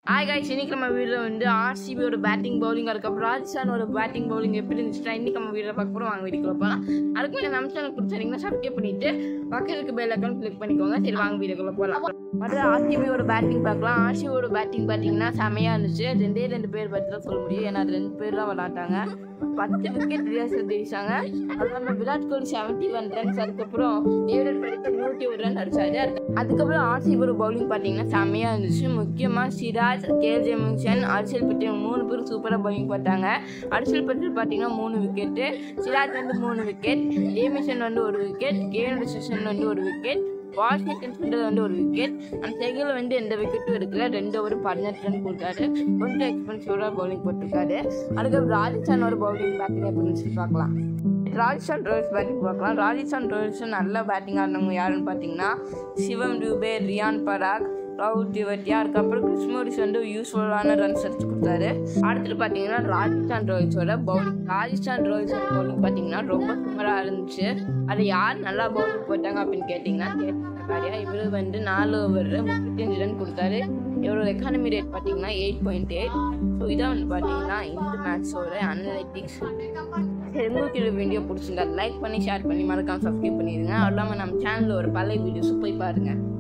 hi guys இன்னைக்கு நம்ம video வந்து ஆர்சிபியோட பேட்டிங் பவுலிங் அதுக்கப்புறம் ராஜஸ்தானோட பேட்டிங் பவுலிங் எப்படி இருந்துச்சுன்னா இன்னைக்கு நம்ம வீடியோ பார்க்க போகிறோம் வாங்க வீடியோக்குள்ள போகலாம் அதுக்கு முன்னாடி நம்ம சேனல் பிடிச்சிருந்தீங்கன்னா சப்ஸ்கிரைப் பண்ணிட்டு பக்கத்துக்கு பெல் அக்கௌண்ட் கிளிக் பண்ணிக்கோங்க சரி வாங்க வீடியோக்குள்ள போகலாம் அடுத்து ஆர்சிபியோட பேட்டிங் பார்க்கலாம் ஆர்சிபியோட பேட்டிங் பார்த்தீங்கன்னா செமையாக இருந்துச்சு ரெண்டே ரெண்டு பேர் பற்றி தான் சொல்ல முடியும் ஏன்னா அது ரெண்டு பேர் தான் விளாட்டாங்க பத்து விக்கெட் ரியாசல் ஜெயிச்சாங்க அது இல்லாமல் Virat Kohli seventy one runs அதுக்கப்புறம் டேவிட் படிக்கர் நூற்றி ஒரு ரன் அடிச்சாரு அதுக்கப்புறம் ஆர்சிபியோட பவுலிங் பார்த்தீங்கன்னா செம்மையாக இருந்துச்சு முக்கியமாக சிராஜ் கேஎல் ஜெமிங்சன் அர்ஷல் பட்டேல் மூணு பேரும் சூப்பராக பவுலிங் பார்த்தாங்க அர்ஷல் பட்டேல் பார்த்தீங்கன்னா மூணு விக்கெட்டு சிராஜ் வந்து மூணு விக்கெட் ஜேமிசன் வந்து ஒரு விக்கெட் கேஎல் செஷன் வந்து ஒரு விக்கெட் வாஷிங்டன் சுண்டர் வந்து ஒரு விக்கெட் அந்த செகில் வந்து எந்த விக்கெட்டும் எடுக்கல ரெண்டு ஓவர் பதினெட்டு ரன் கொடுத்தாரு கொஞ்சம் எக்ஸ்பென்சிவாக பவுலிங் போட்டிருக்காரு அதுக்கப்புறம் ராஜஸ்தானோட பவுலிங் பேட்டிங் அப்படின்னு சொல்லி பார்க்கலாம் ராஜஸ்தான் ராயல்ஸ் பேட்டிங் பார்க்கலாம் ராஜஸ்தான் ராயல்ஸ் நல்ல பேட்டிங் ஆடினவங்க யாருன்னு பார்த்தீங்கன்னா சிவம் டூபே ரியான் பராக் ராகுல் திவட்டியா அதுக்கப்புறம் கிறிஸ்மோரிஸ் வந்து யூஸ்ஃபுல்லான ரன்ஸ் அடிச்சு கொடுத்தாரு அடுத்தது பார்த்தீங்கன்னா ராஜஸ்தான் ராயல்ஸோட பவுலிங் ராஜஸ்தான் ராயல்ஸோட பவுலிங் பார்த்தீங்கன்னா ரொம்ப சூப்பராக இருந்துச்சு அது யார் நல்லா பவுலிங் போட்டாங்க அப்படின்னு கேட்டிங்கன்னா கேட்டாரியா இவர் வந்து நாலு ஓவர் முப்பத்தஞ்சு ரன் கொடுத்தாரு இவரோட எக்கானமி ரேட் பார்த்தீங்கன்னா எயிட் பாயிண்ட் எயிட் ஸோ இதான் வந்து பார்த்தீங்கன்னா இந்த மேட்ச்சோட அனலிட்டிக்ஸ் சரி உங்களுக்கு இந்த வீடியோ பிடிச்சிருந்தா லைக் பண்ணி ஷேர் பண்ணி மறக்காம சப்ஸ்கிரைப் பண்ணிடுங்க அது இல்லாமல் நம்ம சேனலில் ஒரு பழைய வீடியோஸ் போய் பாருங்கள்